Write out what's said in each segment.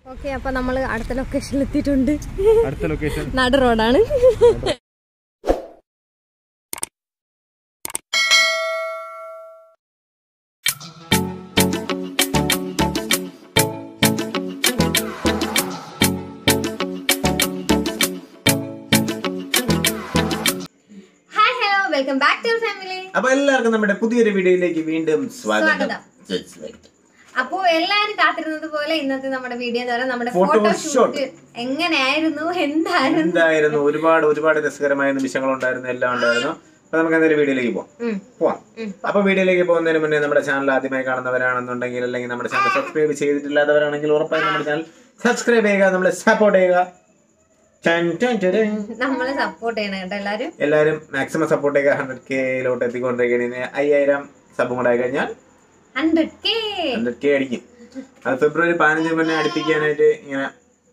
Okay അപ്പൊ നമ്മൾ അടുത്ത ലൊക്കേഷനിൽ എത്തിയിട്ടുണ്ട് അടുത്ത ലൊക്കേഷൻ നട റോഡാണ് hi hello welcome back to family അപ്പൊ എല്ലാവർക്കും നമ്മുടെ പുതിയൊരു വീഡിയോയിലേക്ക് വീണ്ടും സ്വാഗതം സ്വാഗതം. അപ്പോ എല്ലാരും കാത്തിരുന്നത് പോലെ ഇന്നത്തെ നമ്മുടെ വീഡിയോ എന്ന് പറയുന്നത് നമ്മുടെ Photo ഫോട്ടോഷൂട്ട് എങ്ങനെയായിരുന്നു എന്തായിരുന്നു എന്തായിരുന്നു ഒരുപാട് ഒരുപാട് രസകരമായ നിമിഷങ്ങൾ ഉണ്ടായിരുന്നു എല്ലാം ഉണ്ടായിരുന്നു അപ്പൊ നമുക്ക് എന്തായാലും വീഡിയോയിലേക്ക് പോവാം ഉം, പോവാം ഉം. അപ്പൊ വീഡിയോയിലേക്ക് പോകുന്നതിന് മുന്നേ നമ്മുടെ ചാനൽ ആദ്യമായി കാണുന്നവരാണെന്നുണ്ടെങ്കിൽ അല്ലെങ്കിൽ നമ്മുടെ ചാനൽ സബ്സ്ക്രൈബ് ചെയ്തിട്ടില്ലാത്തവരാണെങ്കിൽ ഉറപ്പായും നമ്മുടെ ചാനൽ സബ്സ്ക്രൈബ് ചെയ്യുക നമ്മളെ സപ്പോർട്ട് ചെയ്യുക ടൻ ടൻ ടൻ. നമ്മളെ സപ്പോർട്ട് ചെയ്യണം കേട്ടോ എല്ലാരും എല്ലാവരും മാക്സിമം സപ്പോർട്ട് ചെയ്യുക ഹൺഡ്രഡ് കെയിലോട്ട് എത്തിക്കൊണ്ടിരിക്കുകയാണ് ഇനി അയ്യായിരം സബും കൂടെ ആയി കഴിഞ്ഞാൽ ഹൺഡ്രഡ് കെ ഹൺഡ്രഡ് കെ അടിക്കും അത് ഫെബ്രുവരി പതിനഞ്ചിന് മുന്നേ അടുപ്പിക്കാനായിട്ട് ഇങ്ങനെ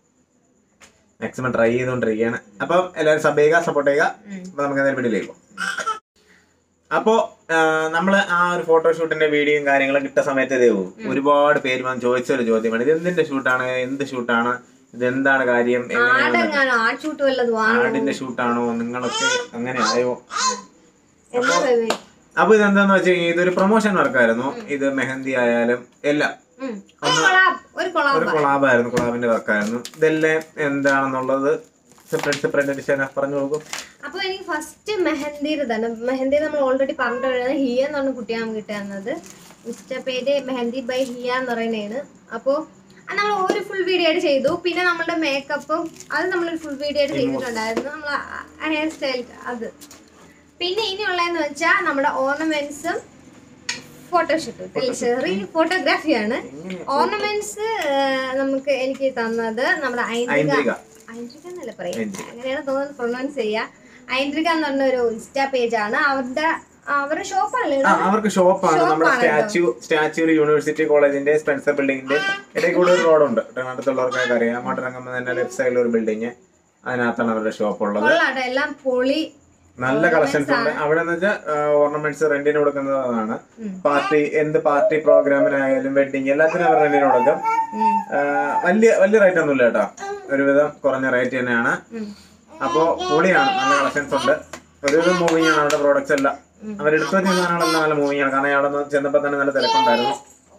മാക്സിമം ട്രൈ ചെയ്തുകൊണ്ടിരിക്കുകയാണ് അപ്പം എല്ലാവരും സബ് ചെയ്യുക സപ്പോർട്ട് ചെയ്യുക അപ്പൊ നമുക്ക് എന്തായാലും വീഡിയോയിലേക്ക് പോകാം അപ്പോ നമ്മൾ ആ ഒരു ഫോട്ടോഷൂട്ടിന്റെ വീഡിയോയും കാര്യങ്ങളും കിട്ട സമയത്ത് ഇതേ പോകും ഒരുപാട് പേര് വന്ന് ചോദിച്ച ഒരു ചോദ്യമാണ് ഇത് എന്തിന്റെ ഷൂട്ടാണ് എന്ത് ഷൂട്ടാണ് ഇത് എന്താണ് കാര്യം എങ്ങനെയാണ് ആടെങ്ങാനോ ആട് ഷൂട്ട് വല്ലതും ആണോ ആടിന്റെ ഷൂട്ടാണോ നിങ്ങളൊക്കെ അങ്ങനെ ആയോ എന്താ baby? അപ്പൊ ഇതെന്താന്ന് വെച്ച് കഴിഞ്ഞാൽ ഇതൊരു പ്രൊമോഷൻ വർക്കായിരുന്നു ഇത് മെഹന്തി ആയാലും എല്ലാം ഉം. ഒരു കൊളാബ് ഒരു കൊളാബ് ഒരു കൊളാബായിരുന്നു കൊളാബിന്റെ വർക്കായിരുന്നു ഇതെല്ലാം എന്താണെന്നുള്ളത് സെപ്പറേറ്റ് സെപ്പറേറ്റ് ഡിസൈൻ പറഞ്ഞു കൊടുക്കും അപ്പൊ എനിക്ക് ഫസ്റ്റ് മെഹന്തിയുടെ തന്നെ മെഹന്തി നമ്മൾ ഓൾറെഡി പറഞ്ഞിട്ട് ഹിയ എന്ന് പറഞ്ഞ കുട്ടിയാണ് നമുക്ക് കിട്ടുന്നത് ഇൻസ്റ്റ പേര് മെഹന്തി ബൈ ഹിയ എന്ന് പറയുന്നതാണ് അപ്പോൾ അത് നമ്മൾ ഒരു ഫുൾ വീഡിയോ ആയിട്ട് ചെയ്തു പിന്നെ നമ്മളുടെ മേക്കപ്പും അത് നമ്മളൊരു ഫുൾ വീഡിയോ ആയിട്ട് ചെയ്തിട്ടുണ്ടായിരുന്നു നമ്മൾ ഹെയർ സ്റ്റൈൽ അത് പിന്നെ ഇനിയുള്ളതെന്ന് വെച്ചാൽ നമ്മുടെ ഓർണമെന്റ്സും ഫോട്ടോഷൂട്ട് ചെറിയ ഫോട്ടോഗ്രാഫിയാണ് ഓർണമെന്റ്സ് നമുക്ക് എനിക്ക് തന്നത് നമ്മുടെ ഐന്ദ്രിക ഐന്ദ്രിക ഐന്ദ്രിക എന്നല്ല പറയാം ഐന്ദ്രിക. അങ്ങനെയാണ് തോന്നുന്നത് പ്രൊനൗൺസ് ചെയ്യാ ഐന്ദ്രിക എന്ന് പറഞ്ഞ ഒരു ഇൻസ്റ്റാ പേജ് ആണ് അവരുടെ അവരുടെ ഷോപ്പാണല്ലേ ആ അവർക്ക് ഷോപ്പാണ് നമ്മുടെ ഷോപ്പാണ് സ്റ്റാച്യു സ്റ്റാച്യു യൂണിവേഴ്സിറ്റി കോളേജിന്റെ സ്പെൻസർ ബിൽഡിങ്ങിന്റെ ഇടയിൽ കൂടെ ഒരു റോഡുണ്ട് അടുത്തുള്ളവർക്കൊക്കെ അറിയാം അങ്ങോട്ട് ഇറങ്ങുമ്പോൾ തന്നെ ലെഫ്റ്റ് സൈഡിൽ ഒരു ബിൽഡിങ് അതിനകത്താണ് അവരുടെ ഷോപ്പ് ഉള്ളത് കൊള്ളാട്ടെ എല്ലാം പൊളി നല്ല കളക്ഷൻസ് ഉണ്ട് അവിടെ എന്ന് വെച്ചാൽ ഓർണമെന്റ്സ് റെന്റിന് കൊടുക്കുന്നതാണ് ഉം. പാർട്ടി എന്ത് പാർട്ടി പ്രോഗ്രാമിനായാലും വെഡിങ് എല്ലാത്തിനും അവർ റെന്റിന് കൊടുക്കും ഉം. ആ, വലിയ വലിയ റേറ്റ് ഒന്നുമില്ല കേട്ടോ ഒരുവിധം കുറഞ്ഞ റേറ്റ് തന്നെയാണ് ഉം. അപ്പോ പൊളിയാണ് നല്ല കളക്ഷൻസ് ഉണ്ട് ഒരുവിധം മൂവിങ് ആണ് അവരുടെ പ്രോഡക്റ്റ്സ് എല്ലാം അവരെടുത്തു വെച്ച സാധനങ്ങളെല്ലാം നല്ല മൂവിങ് ആണ് കാരണം അവിടെ നിന്ന് ചെന്നപ്പോ തന്നെ നല്ല തിരക്കുണ്ടായിരുന്നു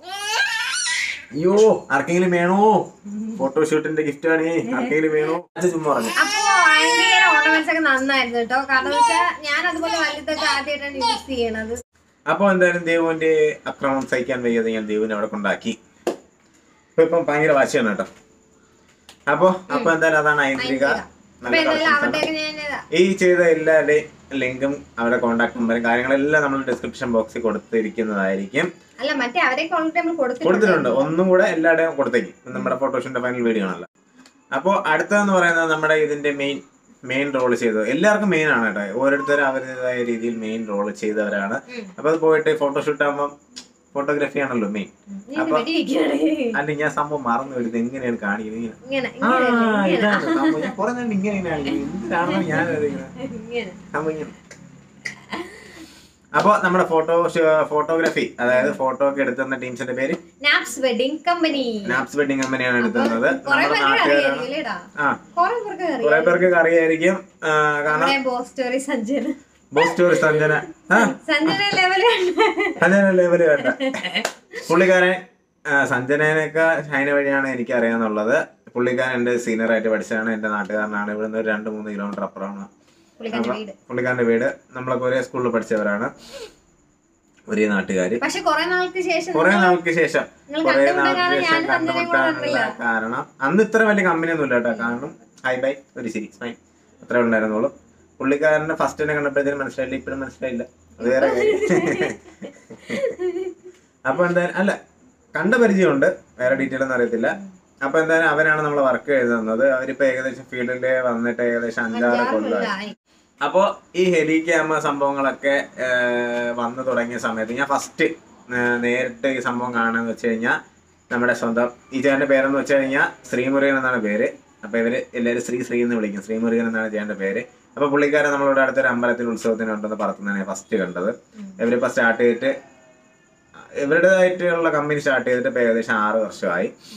അയ്യോ ആർക്കെങ്കിലും വേണോ ഫോട്ടോഷൂട്ടിന്റെ ഗിഫ്റ്റ് ആണ് ആർക്കെങ്കിലും വേണോ അത് ചുമ്മാ പറഞ്ഞു അപ്പോ ഐന്ദ്രികയുടെ ഓർണമെന്റ്സ് ഒക്കെ നന്നായിരുന്നു കേട്ടോ കാരണം വെച്ചാൽ ഞാൻ അതുപോലെ വലുതൊക്കെ ആദ്യമായിട്ടാണ് യൂസ് ചെയ്യണത് അപ്പൊ എന്തായാലും ദേവുവിന്റെ അക്രമം സഹിക്കാൻ വയ്യാതെ ഞാൻ ദേവുവിനെ അവിടെ കൊണ്ടാക്കി ഇപ്പൊ ഇപ്പം ഭയങ്കര വാശിയാണ് കേട്ടോ അപ്പൊ അപ്പൊ എന്തായാലും അതാണ് ഐന്ദ്രിക അപ്പൊ നല്ല എന്തായാലും കളക്ഷൻസ് ആണ് അവരുടെയൊക്കെ ഞാൻ ഈ ചെയ്ത എല്ലാവരുടെയും ലിങ്കും അവരുടെ കോൺടാക്ട് നമ്പറും കാര്യങ്ങളെല്ലാം നമ്മൾ ഡിസ്ക്രിപ്ഷൻ ബോക്സിൽ കൊടുത്തിരിക്കുന്നതായിരിക്കും അല്ല മറ്റേ അവരെയൊക്കെ ഓൾറെഡി നമ്മൾ കൊടുത്തിട്ടുണ്ട് കൊടുത്തിട്ടുണ്ട് ഒന്നും കൂടെ എല്ലാവരുടെയും കൊടുത്തേക്കും നമ്മുടെ ഫോട്ടോഷൂട്ടിന്റെ ഫൈനൽ വീഡിയോ ആണല്ലോ അപ്പോൾ അടുത്തതെന്ന് പറയുന്നത് നമ്മുടെ ഇതിന്റെ മെയിൻ മെയിൻ റോൾ ചെയ്തത് എല്ലാവർക്കും മെയിൻ ആണ് കേട്ടോ ഓരോരുത്തരും അവരുടേതായ രീതിയിൽ മെയിൻ റോൾ ചെയ്തവരാണ് ഉം. അപ്പൊ അത് പോയിട്ട് ഫോട്ടോഷൂട്ട് ആകുമ്പോൾ ഫോട്ടോഗ്രാഫി ആണല്ലോ മെയിൻ നീ എന്നെ വെടിവെക്കുകയാണ്. അല്ല ഞാൻ സംഭവം മറന്നു വരുന്നത് എങ്ങനെയാണ് കാണിക്കുന്നത് ഇങ്ങനെ ഇങ്ങനെ ആ ഇങ്ങനെ ഇങ്ങനെ ഇതാണ് സംഭവം ഞാൻ കുറെ നേരം ഇങ്ങനെ കാണിക്കുന്നത് എന്തിനാണെന്ന് ഞാൻ അറിയുന്നത് ഇങ്ങനെ സംഭവം ഇങ്ങനെ അപ്പൊ നമ്മുടെ ഫോട്ടോ ഫോട്ടോഗ്രാഫി അതായത് ഫോട്ടോ ഒക്കെ എടുത്തുന്ന ടീംസിന്റെ പേര് Naps wedding company Naps wedding കമ്പനിയാണ് എടുത്തുന്നത് കൊറേ നമ്മുടെ പേർക്ക് നാട്ടുകാരാണ് അറിയായിരിക്കുമല്ലേടാ ആ കൊറേ പേർക്ക് അറിയാം കുറെ പേർക്ക് അറിയായിരിക്കും ആ, കാരണം നമ്മുടെ boss story Sanjana boss tourist Sanjana ആ സഞ്ജന ലെവല് സഞ്ജന ലെവല് വേണ്ട പുള്ളിക്കാരൻ ആ, സഞ്ജനേനൊക്കെ ഷൈന വഴിയാണ് എനിക്ക് അറിയാന്നുള്ളത് പുള്ളിക്കാരൻ എന്റെ സീനിയർ ആയിട്ട് പഠിച്ചതാണ് എന്റെ നാട്ടുകാരനാണ് ഇവിടുന്ന് ഒരു രണ്ട് മൂന്ന് കിലോമീറ്റർ അപ്പുറമാണ് പുള്ളിക്കാരന്റെ വീട് പുള്ളിക്കാരന്റെ വീട് നമ്മളൊക്കെ ഒരേ സ്കൂളിൽ പഠിച്ചവരാണ് ഒരേ നാട്ടുകാര് പക്ഷെ കൊറേ നാൾക്ക് ശേഷം കുറെ നാൾക്ക് ശേഷം നിങ്ങൾ കുറെ കണ്ടുമുട്ടാനാണ് നാൾക്ക് ശേഷം ഞാനും സഞ്ജനയും കൂടെ കണ്ടുമുട്ടാനുള്ള കാരണം അന്ന് ഇത്ര വലിയ കമ്പനി ഒന്നും ഇല്ല കേട്ടോ കാരണം ഹൈ ബൈ ഒരു ശരി സ്മൈൽ അത്രേ ഉണ്ടായിരുന്നുള്ളൂ പുള്ളിക്കാരനെ ഫസ്റ്റ് തന്നെ കണ്ടപ്പോഴത്തേനും മനസ്സിലായില്ല ഇപ്പോഴും മനസ്സിലായില്ല അത് വേറെ കാര്യം. അപ്പൊ എന്തായാലും അല്ല കണ്ട പരിചയമുണ്ട് വേറെ ഡീറ്റെയിൽ ഒന്നും അറിയത്തില്ല അപ്പൊ എന്തായാലും അവരാണ് നമ്മളെ വർക്ക് എഴുതുന്നത് അവരിപ്പോ ഏകദേശം ഫീൽഡിൽ വന്നിട്ട് ഏകദേശം അഞ്ചാറ് കൊല്ലമായി ആയി. അപ്പോൾ ഈ ഹെലി ക്യാമ സംഭവങ്ങളൊക്കെ ഏഹ്, വന്നു തുടങ്ങിയ സമയത്ത് ഞാൻ ഫസ്റ്റ് നേരിട്ട് ഈ സംഭവം കാണാന്ന് വെച്ച് കഴിഞ്ഞാൽ നമ്മുടെ സ്വന്തം ഈ ചേട്ടൻ്റെ പേരെന്ന് വെച്ച് കഴിഞ്ഞാൽ ശ്രീമുരുകൻ എന്നാണ് പേര് അപ്പോൾ ഇവര് എല്ലാവരും ശ്രീ ശ്രീ എന്ന് വിളിക്കും ശ്രീമുരുകൻ എന്നാണ് ചേട്ടൻ്റെ പേര് അപ്പോൾ പുള്ളിക്കാരൻ നമ്മളിവിടെ അടുത്തൊരു അമ്പലത്തിൽ ഉത്സവത്തിനുണ്ടെന്ന് പറത്തുന്നതാണ് ഫസ്റ്റ് കണ്ടത് ഇവരിപ്പോൾ സ്റ്റാർട്ട് ചെയ്തിട്ട് ഇവരുടേതായിട്ടുള്ള കമ്പനി സ്റ്റാർട്ട് ചെയ്തിട്ട് ഇപ്പോൾ ഏകദേശം ആറ് വർഷമായി ഉം.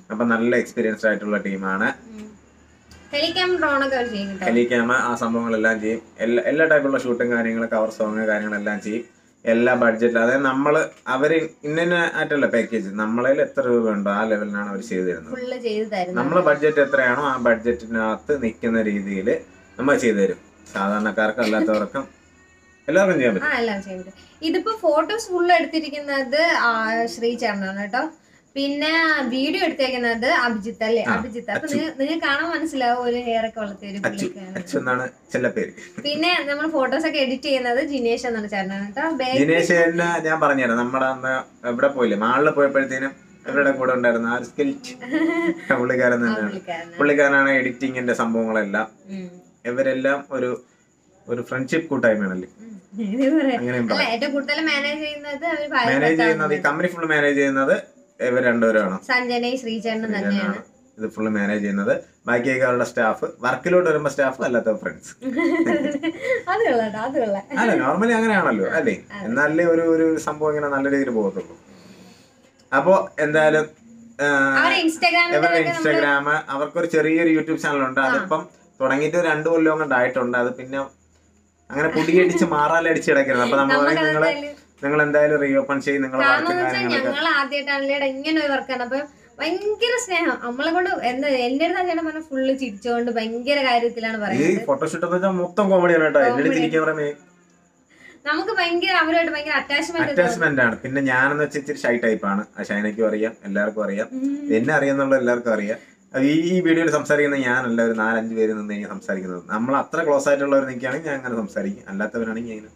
അപ്പൊ നല്ല എക്സ്പീരിയൻസ്ഡ് ആയിട്ടുള്ള ടീമാണ് ഹെലിക്യാം ഡ്രോൺ ഒക്കെ അവർ ചെയ്യും കേട്ടോ ഹെലിക്യാമ ആ സംഭവങ്ങളെല്ലാം ചെയ്യും എല്ലാ എല്ലാ ടൈപ്പുള്ള ഷൂട്ടും കാര്യങ്ങൾ കവർ സോങ് കാര്യങ്ങളെല്ലാം ചെയ്യും എല്ലാ ബഡ്ജറ്റിൽ അതായത് നമ്മൾ അവർ ഇന്ന ആയിട്ടുള്ള പാക്കേജ് നമ്മളതിൽ എത്ര രൂപ ഉണ്ടോ ആ ലെവലിനാണ് അവർ ചെയ്തു തരുന്നത് ഫുള്ള് ചെയ്ത് തരുന്നു നമ്മളെ ബഡ്ജറ്റ് എത്രയാണോ ആ ബഡ്ജറ്റിനകത്ത് നിൽക്കുന്ന രീതിയിൽ നമ്മൾ ചെയ്തു തരും സാധാരണക്കാർക്കും അല്ലാത്തവർക്കും എല്ലാവർക്കും ചെയ്യാൻ ആ പറ്റും എല്ലാം ചെയ്യാൻ പറ്റും ഇതിപ്പോ ഫോട്ടോസ് ഫുള്ള് എടുത്തിരിക്കുന്നത് ആ, ശ്രീ ചേട്ടനാണ് കേട്ടോ പിന്നെ വീഡിയോ എടുത്തേക്കുന്നത് അഭിജിത്ത് അല്ലേ ആ, അഭിജിത്ത് അപ്പൊ അച്ചു. നിങ്ങൾ കാണാൻ മനസ്സിലാവും ഒരു ഹെയർ ഒക്കെ വളർത്തിയ ഒരു അച്ചു പുള്ളിക്കാണ് അച്ചു എന്നാണ് ചെല്ലപ്പേര് പിന്നെ നമ്മൾ ഫോട്ടോസ് ഒക്കെ എഡിറ്റ് ചെയ്യുന്നത് ജിനേഷ് എന്നാണ് ചേട്ടനാണ് കേട്ടോ ബാക്ക് ദിനേശ് ചേട്ടന് ഞാൻ പറഞ്ഞുതരാം നമ്മുടെ അന്ന് ഇവിടെ പോയില്ലേ മാളിൽ പോയപ്പോഴത്തേനും ഇവരുടെ കൂടെ ഉണ്ടായിരുന്ന ആ ഒരു സ്കിൽറ്റ് പുള്ളിക്കാരൻ തന്നെയാണ് പുള്ളിക്കാരനാണ് പുള്ളിക്കാരനാണ് എഡിറ്റിങ്ങിന്റെ സംഭവങ്ങളെല്ലാം ഉം. ഇവരെല്ലാം ഒരു ഒരു ഫ്രണ്ട്ഷിപ്പ് കൂട്ടായ്മയാണല്ലേ ഉം. ഇത് പറയാം. അങ്ങനെയും അല്ല പറയാം ഏറ്റവും കൂടുതൽ മാനേജ് ചെയ്യുന്നത് അവര് മാനേജ് ചെയ്യുന്നത് ഈ കമ്പനി ഫുള്ള് മാനേജ് ചെയ്യുന്നത് ഇവർ രണ്ടുപേരാണ് സഞ്ജനയും ശ്രീചേട്ടനും തന്നെയാണ് ഇത് ഫുള്ള് മാനേജ് ചെയ്യുന്നത് ബാക്കിയൊക്കെ അവരുടെ സ്റ്റാഫ് വർക്കിലോട്ട് വരുമ്പോൾ സ്റ്റാഫ് അല്ലാത്ത ഫ്രണ്ട്സ് അത് കൊള്ളാട്ടോ അത് കൊള്ളാം അല്ല നോർമലി അങ്ങനെയാണല്ലോ അല്ലേ എന്നാലേ ഒരു ഒരു സംഭവം ഇങ്ങനെ നല്ല രീതിയിൽ പോകത്തുള്ളൂ അപ്പോ എന്തായാലും ആ, അവരെ ഇൻസ്റ്റാഗ്രാമിൽ ഇവരുടെ ഇൻസ്റ്റാഗ്രാം അവർക്കൊരു ചെറിയൊരു യൂട്യൂബ് ചാനലുണ്ട് അതിപ്പം തുടങ്ങിയിട്ട് ഒരു രണ്ടു കൊല്ലം കൊണ്ടായിട്ടുണ്ട് അത് പിന്നെ അങ്ങനെ പൊടിയടിച്ച് മാറാലടിച്ച് കിടക്കരുത് അപ്പൊ നമ്മൾ പറയും നിങ്ങൾ നിങ്ങൾ എന്തായാലും റീഓപ്പൺ ചെയ്യും നിങ്ങളെ കാരണം വർക്കും എന്ന് വെച്ചാൽ കാര്യങ്ങളൊക്കെ ഞങ്ങൾ ആദ്യമായിട്ടാണല്ലേ ഇങ്ങനെ ഒരു വർക്കാണ് അപ്പൊ ഭയങ്കര സ്നേഹം നമ്മളെ കൊണ്ട് എന്താ എന്റെ അടുത്ത് ചേട്ടൻ പറഞ്ഞ ഫുള്ള് ചിരിച്ചോണ്ട് ഭയങ്കര കാര്യത്തിലാണ് ഈ പറയുന്നത് ഫോട്ടോഷൂട്ട് എന്ന് വെച്ചാൽ മൊത്തം കോമഡിയാണ് കേട്ടോ എന്റെ അടുത്ത് ചിരിക്കാൻ പറയുമ്പോ നമുക്ക് ഭയങ്കര അവരുമായിട്ട് ഭയങ്കര അറ്റാച്ച്മെന്റ് അറ്റാച്ച്മെന്റ് ആണ് പിന്നെ ഞാനെന്ന് വെച്ചാൽ ഇച്ചിരി ഷൈ ടൈപ്പ് ആണ് ആ ഷൈനയ്ക്കും അറിയാം എല്ലാവർക്കും അറിയാം എന്നെ അറിയാന്നുള്ള എല്ലാവർക്കും അറിയാം അത് ഈ ഈ വീഡിയോയിൽ സംസാരിക്കുന്ന ഞാനല്ല ഒരു നാലഞ്ച് പേര് നിന്ന് കഴിഞ്ഞാൽ സംസാരിക്കുന്നത് നമ്മൾ അത്ര ക്ലോസ് ആയിട്ടുള്ളവർ നിൽക്കുകയാണെങ്കിൽ ഞാൻ അങ്ങനെ സംസാരിക്കും അല്ലാത്തവരാണെങ്കിൽ ഞാൻ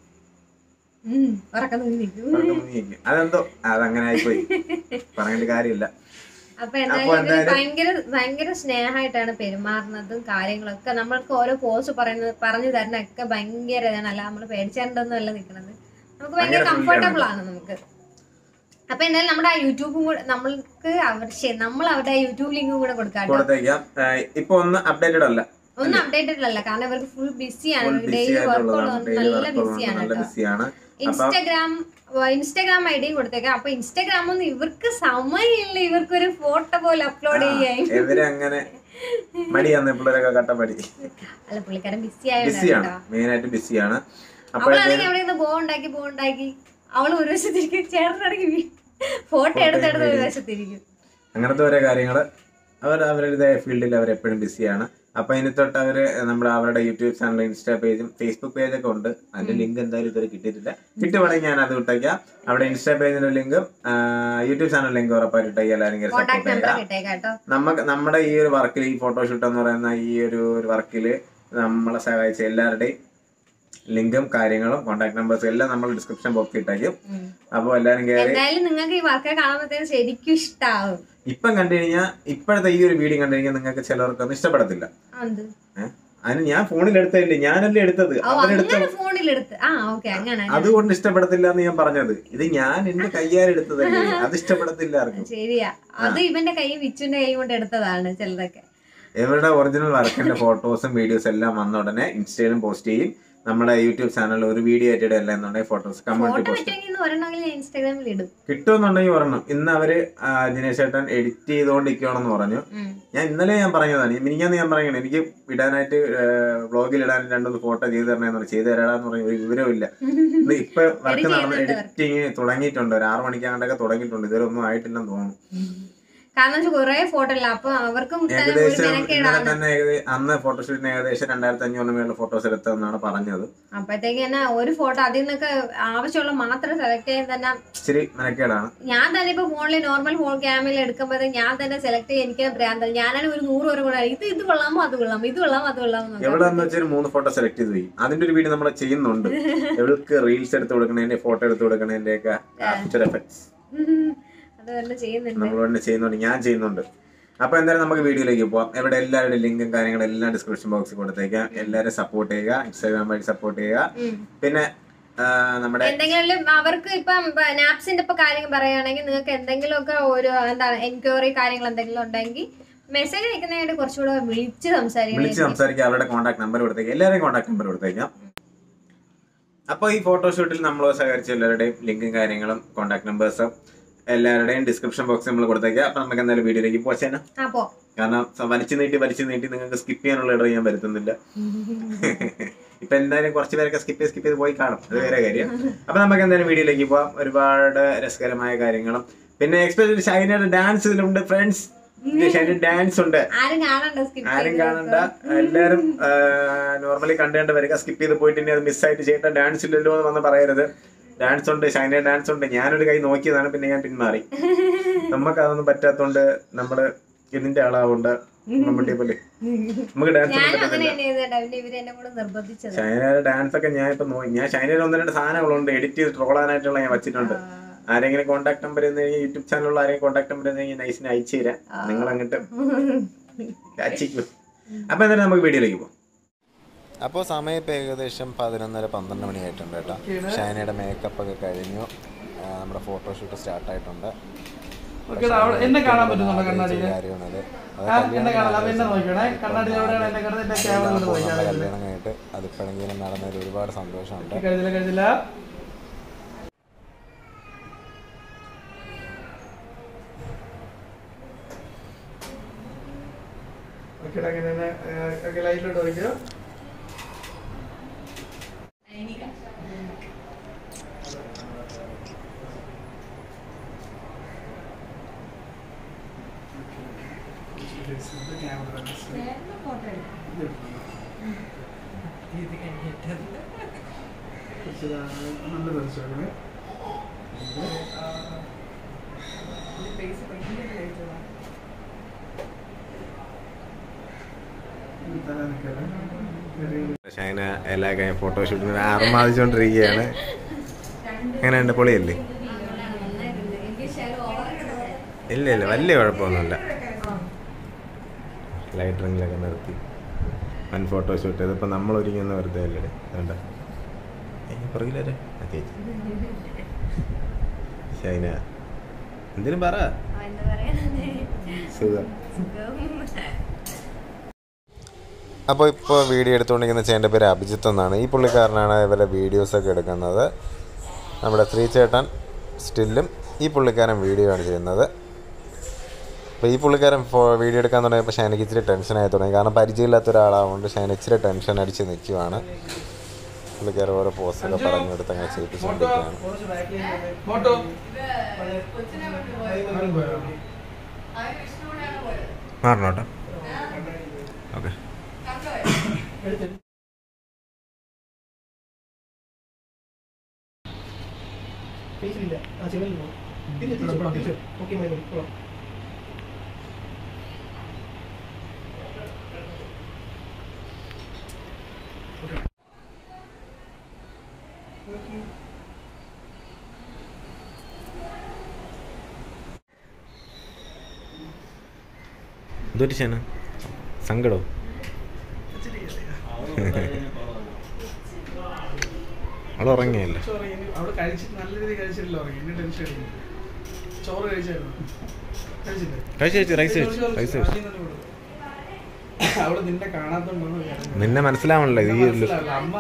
ഉറക്കം തൂങ്ങി നിൽക്കും ഉറക്കം തൂങ്ങി നിൽക്കും. അതെന്തോ അതങ്ങനെ ആയിപ്പോയി പറഞ്ഞിട്ട് കാര്യമില്ല അപ്പൊ എന്തായാലും ഇവര് എന്തായാലും- ഭയങ്കര ഭയങ്കര സ്നേഹമായിട്ടാണ് പെരുമാറുന്നതും കാര്യങ്ങളൊക്കെ നമ്മൾക്ക് ഓരോ പോസ്റ്റ് പറയുന്നത് പറഞ്ഞു തരുന്നൊക്കെ ഭയങ്കര ഇതാണ് അല്ല നമ്മൾ പേടിച്ചേണ്ടൊന്നും അല്ല നിൽക്കുന്നത് നമുക്ക് ഭയങ്കര ഭയങ്കര കംഫർട്ടബിൾ ആണ് നമുക്ക് അപ്പൊ എന്തായാലും നമ്മുടെ ആ യൂട്യൂബും കൂടെ നമ്മൾക്ക് അവർ ശരി, നമ്മൾ അവരുടെ യൂട്യൂബ് ലിങ്കും കൂടെ കൊടുക്കാം കേട്ടോ കൊടുത്തേക്കാം ഏഹ് ഇപ്പൊ ഒന്ന് അപ്ഡേറ്റഡ് അല്ല ഒന്നും അപ്ഡേറ്റഡ് അല്ല കാരണം ഇവർക്ക് ഫുൾ ബിസിയാണ് ഫുൾ ബിസി ഡെയിലി വർക്ക് ആയിട്ടുള്ളതാണ് ഡെയിലി നല്ല വർക്ക് ബിസിയാണ് നല്ല കേട്ടോ ബിസിയാണ് അപ്പം ഇൻസ്റ്റാഗ്രാം ഇൻസ്റ്റാഗ്രാം ഐ ഡിയും കൊടുത്തേക്കാം അപ്പൊ ഇൻസ്റ്റാഗ്രാം ഒന്നും ഇവർക്ക് സമയമില്ല ഇവർക്ക് ഒരു ഫോട്ടോ പോലെ അപ്ലോഡ് ചെയ്യാൻ ഇവര് അങ്ങനെ മടിയാന്ന് പിള്ളേരൊക്കെ കട്ട മടി അല്ല പുള്ളിക്കാരൻ ബിസി ബിസിയാണ് ആയതുകൊണ്ടാ മെയിൻ ആയിട്ട് ബിസിയാണ് അവളാണെങ്കിൽ അവിടെ നിന്ന് ബോ ഉണ്ടാക്കി ബോ ഉണ്ടാക്കി അവൾ ഒരു വശത്തിരിക്കും ചേട്ടനാണെങ്കിൽ ഫോട്ടോ എടുത്തെടുത്ത് ഒരു വശത്തിരിക്കും അങ്ങനത്തെ ഓരോ കാര്യങ്ങൾ അവർ അവരുടെ ഫീൽഡിൽ അവർ എപ്പോഴും ബിസിയാണ് അപ്പൊ ഇനി തൊട്ട് അവര് നമ്മുടെ അവരുടെ യൂട്യൂബ് ചാനൽ ഇൻസ്റ്റാ പേജും ഫേസ്ബുക്ക് പേജൊക്കെ ഉണ്ട് അതിന്റെ ലിങ്ക് എന്തായാലും ഇതുവരെ കിട്ടിയിട്ടില്ല കിട്ടുവാണെങ്കിൽ ഞാൻ അത് വിട്ടേക്കാം അവിടെ ഇൻസ്റ്റാ പേജിന്റെ ലിങ്കും യൂട്യൂബ് ചാനൽ ലിങ്ക് ഉറപ്പായിട്ട് ഇട്ടേക്കാം എല്ലാവരും സപ്പോർട്ട് കോണ്ടാക്ട് നമ്പർ ചെയ്യാം കിട്ടേക്കാം കേട്ടോ നമുക്ക് നമ്മുടെ ഈ ഒരു വർക്കിൽ ഈ ഫോട്ടോഷൂട്ട് എന്ന് പറയുന്ന ഈ ഒരു വർക്കിൽ നമ്മളെ സഹായിച്ച എല്ലാവരുടെയും ലിങ്കും കാര്യങ്ങളും കോൺടാക്ട് നമ്പേഴ്സും എല്ലാം നമ്മൾ ഡിസ്ക്രിപ്ഷൻ ബോക്സിൽ ഇട്ടേക്കും ഉം. അപ്പോൾ എല്ലാവരും കയറി എന്തായാലും നിങ്ങൾക്ക് ഈ വർക്ക് കാണുമ്പോഴത്തേക്കും ശരിക്കും ഇഷ്ടാവും ഇപ്പം കണ്ടു കഴിഞ്ഞാൽ ഇപ്പോഴത്തെ ഈ ഒരു വീഡിയോ കണ്ടു കഴിഞ്ഞാൽ നിങ്ങൾക്ക് ചിലർക്കൊന്നും ഇഷ്ടപ്പെടത്തില്ല എന്ത് ഏഹ് അതിന് ഞാൻ ഫോണിൽ എടുത്തതില്ലേ ഞാനല്ലേ എടുത്തത് ഓ അവരെടുത്ത അങ്ങനെ ഫോണിൽ എടുത്ത് ആ ഓക്കെ അങ്ങനെ അതുകൊണ്ട് ഇഷ്ടപ്പെടത്തില്ല എന്ന് ഞാൻ പറഞ്ഞത് ഇത് ഞാൻ എന്റെ കയ്യാലെടുത്തതല്ലേ അത് ഇഷ്ടപ്പെടത്തില്ല ആർക്കും ശരിയാ അത് ഇവന്റെ കൈ വിച്ചുന്റെ കൈ കൊണ്ട് എടുത്തതാണ് ചിലതൊക്കെ ഇവരുടെ ഒറിജിനൽ വർക്കിന്റെ ഫോട്ടോസും വീഡിയോസും എല്ലാം വന്ന ഉടനെ ഇൻസ്റ്റയിലും പോസ്റ്റ് ചെയ്യും നമ്മുടെ യൂട്യൂബ് ചാനലിൽ ഒരു വീഡിയോ ആയിട്ട് ഇടല്ല എന്നുണ്ടെങ്കിൽ ഫോട്ടോസ് കമ്മ്യൂണിറ്റി ഫോട്ടോ പോസ്റ്റ് പറ്റുമെങ്കിൽ ഒരെണ്ണമെങ്കിൽ ഞാൻ ഇൻസ്റ്റാഗ്രാമിൽ ഇടും കിട്ടുമെന്നുണ്ടെങ്കിൽ ഒരെണ്ണം ഇന്ന് അവര് ആ, ദിനേശ് ചേട്ടൻ എഡിറ്റ് ചെയ്തുകൊണ്ടിരിക്കുകയാണെന്ന് പറഞ്ഞു ഉം. ഞാൻ ഇന്നലെ ഞാൻ പറഞ്ഞതാണ് മിനിഞ്ഞാന്ന് ഞാൻ പറയണേ എനിക്ക് ഇടാനായിട്ട് വ്ളോഗിൽ ഇടാൻ രണ്ടൊന്ന് ഫോട്ടോ ചെയ്ത് തരണേന്ന് പറഞ്ഞു ചെയ്ത് തരാടാന്ന് പറഞ്ഞു ഒരു വിവരമില്ല ഇത് ഇപ്പൊ വർക്ക് Edit നടന്ന് ചെയ്യുന്നുണ്ട് എഡിറ്റിങ് തുടങ്ങിയിട്ടുണ്ട് ഒരു ആറ് മണിക്കാണ്ടൊക്കെ തുടങ്ങിയിട്ടുണ്ട് ഇതുവരെ ഒന്നും ആയിട്ടില്ലെന്ന് തോന്നുന്നു കാരണം വെച്ചാൽ കുറെ ഫോട്ടോ ഇല്ല അപ്പൊ അവർക്കും തന്നെ ഒരു ഏകദേശം ഇന്നലെ മെനക്കേടാണ് തന്നെ ഏകദേശം അന്ന് ഫോട്ടോഷൂട്ടിന് ഏകദേശം രണ്ടായിരത്തി അഞ്ഞൂറിന് മേളിൽ ഫോട്ടോസ് എടുത്തതെന്നാണ് പറഞ്ഞത് അപ്പഴത്തേക്ക് തന്നെ ഒരു ഫോട്ടോ അതിൽ നിന്നൊക്കെ ആവശ്യമുള്ള മാത്രം സെലക്ട് ചെയ്യാൻ തന്നെ ഇച്ചിരി മെനക്കേടാണ് ഞാൻ തന്നെ ഇപ്പൊ ഫോണിൽ നോർമൽ ഫോൺ ക്യാമറയിൽ എടുക്കുമ്പോഴേ ഞാൻ തന്നെ സെലക്ട് ചെയ്യാൻ എനിക്ക് ഭ്രാന്തം ഞാനാണ് ഒരു നൂറ് പേരും കൂടെ ഇത് ഇത് കൊള്ളാമോ അത് കൊള്ളാമോ ഇത് കൊള്ളാമോ അത് കൊള്ളാമോ എന്ന് നോക്കാം. എവിടെ എന്ന് വെച്ചാൽ മൂന്ന് ഫോട്ടോ സെലക്ട് ചെയ്ത് പോയി അതിന്റെ ഒരു വീഡിയോ നമ്മൾ ചെയ്യുന്നുണ്ട് എവൾക്ക് റീൽസ് എടുത്ത് കൊടുക്കണതിന്റെ ഫോട്ടോ എടുത്ത് കൊടുക്കണതിന്റെ ഒക്കെ പിക്ചർ എഫക്ട്സ് അത് തന്നെ ചെയ്യുന്നുണ്ട് നമ്മൾ തന്നെ ചെയ്യുന്നുണ്ട് ഞാൻ ചെയ്യുന്നുണ്ട് അപ്പൊ എന്തായാലും നമുക്ക് വീഡിയോയിലേക്ക് പോവാം ഇവിടെ എല്ലാവരുടെ ലിങ്കും കാര്യങ്ങളും എല്ലാം ഡിസ്ക്രിപ്ഷൻ ബോക്സിൽ കൊടുത്തേക്കാം എല്ലാവരും സപ്പോർട്ട് ചെയ്യുക ഇൻസ്റ്റാഗ്രാം വഴി സപ്പോർട്ട് ചെയ്യുക ഉം. പിന്നെ ആ, നമ്മുടെ എന്തെങ്കിലും അവർക്ക് ഇപ്പം നാപ്സിന്റെ ഇപ്പൊ കാര്യം പറയുകയാണെങ്കിൽ നിങ്ങൾക്ക് എന്തെങ്കിലുമൊക്കെ ഒരു എന്താണ് എൻക്വയറി കാര്യങ്ങൾ എന്തെങ്കിലും ഉണ്ടെങ്കിൽ മെസ്സേജ് അയക്കുന്നതിനായിട്ട് കുറച്ചുകൂടെ വിളിച്ച് വിളിച്ച് സംസാരിക്കണം സംസാരിക്കുക അവരുടെ കോൺടാക്ട് നമ്പർ കൊടുത്തേക്കാം എല്ലാവരെയും കോൺടാക്ട് നമ്പർ കൊടുത്തേക്കാം അപ്പോൾ ഈ ഫോട്ടോഷൂട്ടിൽ നമ്മൾ സഹകരിച്ച എല്ലാവരുടെയും ലിങ്കും കാര്യങ്ങളും കോൺടാക്ട് നമ്പേഴ്സും എല്ലാവരുടെയും ഡിസ്ക്രിപ്ഷൻ ബോക്സ് നമ്മൾ കൊടുത്തേക്കാം അപ്പൊ നമുക്ക് എന്തായാലും വീഡിയോയിലേക്ക് പോച്ചേന അപ്പോ കാരണം സ- വലിച്ചു നീട്ടി വലിച്ചു നീട്ടി നിങ്ങൾക്ക് സ്കിപ്പ് ചെയ്യാനുള്ള ഇടം ഞാൻ വരുത്തുന്നില്ല ഇപ്പൊ എന്തായാലും കുറച്ച് പേരൊക്കെ സ്കിപ്പ് ചെയ്ത് സ്കിപ്പ് ചെയ്ത് പോയി കാണും അത് വേറെ കാര്യം അപ്പൊ നമുക്ക് എന്തായാലും വീഡിയോയിലേക്ക് പോവാം ഒരുപാട് രസകരമായ കാര്യങ്ങളും പിന്നെ എക്സ്പെഷ്യലി ഷൈനയുടെ ഡാൻസ് ഇതിലുണ്ട് ഫ്രണ്ട്സ് ഷൈനയുടെ ഡാൻസ് ഉണ്ട് ആരും കാണണ്ട skip ആരും ചെയ്ത് കാണണ്ട എല്ലാരും നോർമലി കണ്ടുകൊണ്ട് വരിക സ്കിപ്പ് ചെയ്ത് പോയിട്ട് ഇനി അത് മിസ്സായിട്ട് ചെയ്യേണ്ട ഡാൻസ് ഇല്ലല്ലോ എന്ന് വന്ന് പറയരുത് ഡാൻസ് ഉണ്ട് ഷൈന ഡാൻസ് ഉണ്ട് ഞാനൊരു കൈ നോക്കിയതാണ് പിന്നെ ഞാൻ പിന്മാറി നമുക്ക് അതൊന്നും പറ്റാത്തോണ്ട് നമ്മള് ഇതിന്റെ ആളാവുണ്ട് മമ്മൂട്ടിയെ പോലെ നമുക്ക് ഡാൻസ് ഒന്നും ഞാനും അങ്ങനെ പറ്റത്തില്ല തന്നെ ചെയ്തേട്ടാ പിന്നെ ഇവര് എന്നെ കൂടെ നിർബന്ധിച്ചത് ഷൈനയുടെ ഡാൻസ് ഒക്കെ ഞാൻ ഇപ്പൊ നോക്കി ഞാൻ ഷൈനയുടെ ഒന്ന് രണ്ട് സാധനങ്ങളുണ്ട് എഡിറ്റ് ചെയ്ത് ട്രോളാനായിട്ടുള്ള ഞാൻ വെച്ചിട്ടുണ്ട് ആരെങ്കിലും കോൺടാക്ട് നമ്പർ യൂട്യൂബ് ചാനലുള്ള ആരെങ്കിലും കോൺടാക്ട് നമ്പർ നൈസിന് അയച്ചു തരാം നിങ്ങൾ അങ്ങോട്ട് അയച്ചിക്കും അപ്പൊ എന്തായാലും നമുക്ക് വീഡിയോയിലേക്ക് പോകാം അപ്പോൾ സമയം ഇപ്പോൾ ഏകദേശം പതിനൊന്നര പന്ത്രണ്ട് മണിയായിട്ടുണ്ട് കേട്ടോ ഷൈനയുടെ മേക്കപ്പ് ഒക്കെ കഴിഞ്ഞു ആ, നമ്മുടെ ഫോട്ടോഷൂട്ട് സ്റ്റാർട്ട് ആയിട്ടുണ്ട് ഓക്കേടാ, അവിടെ എന്നെ കാണാൻ പറ്റുന്നുണ്ടോ കണ്ണാടിയില്? കാര്യമാണത് അത് ആ, എന്നെ കാണാം അപ്പൊ എന്നെ നോക്കണേ കണ്ണാടി എവിടെയാണ് എന്നെ കിടന്ന് എന്റെ ക്യാമറ കൊണ്ട് നമ്മുടെ നോക്കിയാണ് കല്യാണം കഴിഞ്ഞിട്ട് അതിപ്പോഴെങ്കിലും നടന്നതിൽ ഒരുപാട് സന്തോഷമുണ്ട് കഴിഞ്ഞില്ല കഴിഞ്ഞില്ല ഓക്കേടാ അങ്ങനെ തന്നെ ഓക്കെ ലൈറ്റിലോട്ട് വയ്ക്കുക നല്ല ദർശകനെ ഷൈന എല്ലാ കഴിഞ്ഞ ഫോട്ടോഷൂട്ടിന് ആർമാദിച്ചുകൊണ്ടിരിക്കുകയാണ് എങ്ങനെയുണ്ട് പൊളിയല്ലേ ഇല്ല ഇല്ല വലിയ കുഴപ്പമൊന്നുമില്ല ലൈറ്ററിങ്ങിലൊക്കെ നിർത്തി വൻ ഫോട്ടോഷൂട്ട് ഇതിപ്പോൾ നമ്മൾ ഒരുങ്ങുന്ന വെറുതെ അല്ലേ വേണ്ട പുറകിലേ ഷൈന എന്തിനും പറ എന്താ പറയാ സുഖം അപ്പോൾ ഇപ്പോൾ വീഡിയോ എടുത്തുകൊണ്ടിരിക്കുന്ന ചേട്ടൻ്റെ പേര് അഭിജിത്ത് എന്നാണ് ഈ പുള്ളിക്കാരനാണ് ഇവരുടെ വീഡിയോസൊക്കെ എടുക്കുന്നത് നമ്മുടെ ശ്രീചേട്ടൻ സ്റ്റില്ലും ഈ പുള്ളിക്കാരൻ വീഡിയോ ആണ് ചെയ്യുന്നത് അപ്പോൾ ഈ പുള്ളിക്കാരൻ ഫോ വീഡിയോ എടുക്കാൻ തുടങ്ങിയപ്പോൾ ഷൈനക്ക് ഇച്ചിരി ടെൻഷനായി തുടങ്ങി കാരണം പരിചയമില്ലാത്ത ഒരാളായതുകൊണ്ട് ഷൈന ഇച്ചിരി ടെൻഷൻ അടിച്ച് നിൽക്കുവാണ് പുള്ളിക്കാരൻ ഓരോ പോസ്റ്റൊക്കെ പറഞ്ഞു കൊടുത്ത് അങ്ങനെ ചെയ്യിപ്പിച്ചുകൊണ്ടിരിക്കുകയാണ് ഫോട്ടോ മാറണോട്ടോ ഓക്കെ ഫേസിലില്ല ആ ചെവലിൽ തിരിച്ചു ഓക്കെ മതി പോവാം എന്തൊരു ഷൈന സങ്കടോ അവൾ ഉറങ്ങിയല്ലേ ചോറ് ഇനി അവിടെ കഴിച്ചിട്ട് നല്ല രീതിയിൽ കഴിച്ചിട്ടില്ല ഉറങ്ങി എന്നെ ടെൻഷൻ അടിക്കും ചോറ് കഴിച്ചായിരുന്നു കഴിച്ചില്ലേ കഴിച്ചു കഴിച്ചു റൈസ് കഴിച്ചു ചോറ് റൈസ് ചോറ് കഴിച്ചു ആദ്യം തന്നെ കൊടുത്തു. അവിടെ നിന്നെ കാണാത്തോണ്ടാണ് കരഞ്ഞത്. നിന്നെ മനസ്സിലാവണല്ലോ ഈ ഒരു മനസ്സിലാവില്ല. അമ്മ